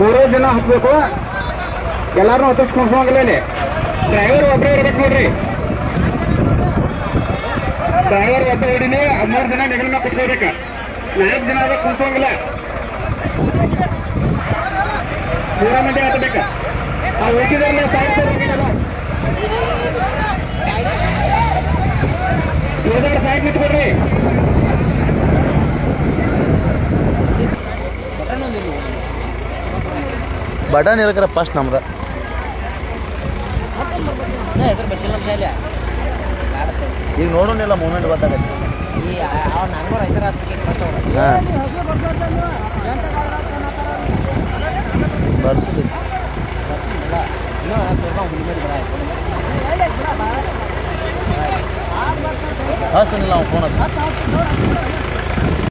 ಮೂರೇ ಜನ ಹತ್ಬೇಕು ಎಲ್ಲಾರನ್ನೂ ಹತ್ತಿಸ್ ಕುಣ್ಸೋಂಗಿಲ್ಲ ಇಲ್ಲಿ ಡ್ರೈವರ್ ಒಬ್ಬರೇ ಇರ್ಬೇಕು ನೋಡ್ರಿ ಡ್ರೈವರ್ ಒಬ್ಬ ಹಿಡಿಲಿ ಹದಿಮೂರು ಜನ ನೆಗಲ ಮ್ಯಾಗ ಕುತ್ಕೋಬೇಕ ನಾಲ್ಕು ಜನ ಆದ್ರೆ ಕುಣ್ಸೋಂಗಿಲ್ಲ ಮೂರ ಮಂದಿ ಹತ್ತಬೇಕ ಆ ಉಳಿದಿದ್ರಲ್ಲ ಸಾಯ್ತಾರೆ ಉಳಿದವ್ರ ಸಾಯ್ಕ್ ನಿಂತ್ಕೊಡ್ರಿ ಬಟನ್ ಇರಕ್ರ ಫಸ್ಟ್ ನಮ್ದು ಹೆಸರು ಬರ್ಸಿಲ್ಲ ವಿಷಯ ಈಗ ನೋಡೋನಿಲ್ಲ ಮೂಮೆಂಟ್ ಗೊತ್ತಾಗತ್ತೆ ಈ ಅವ ನನಗೂ ರೈತರ ಹತ್ತಿಗೆ ಕಷ್ಟ ಅವ್ರು ಹಾಂ ಬರ್ಸುದು ಇನ್ನೂ ಪೂರ್ಣ ಹುಲಿ ಮೇಲೆ ಬರ ಹಾಂ ಸುನಿಲ್ಲ ಅವ್ನು ಫೋನ್ ಹಚ್ಚ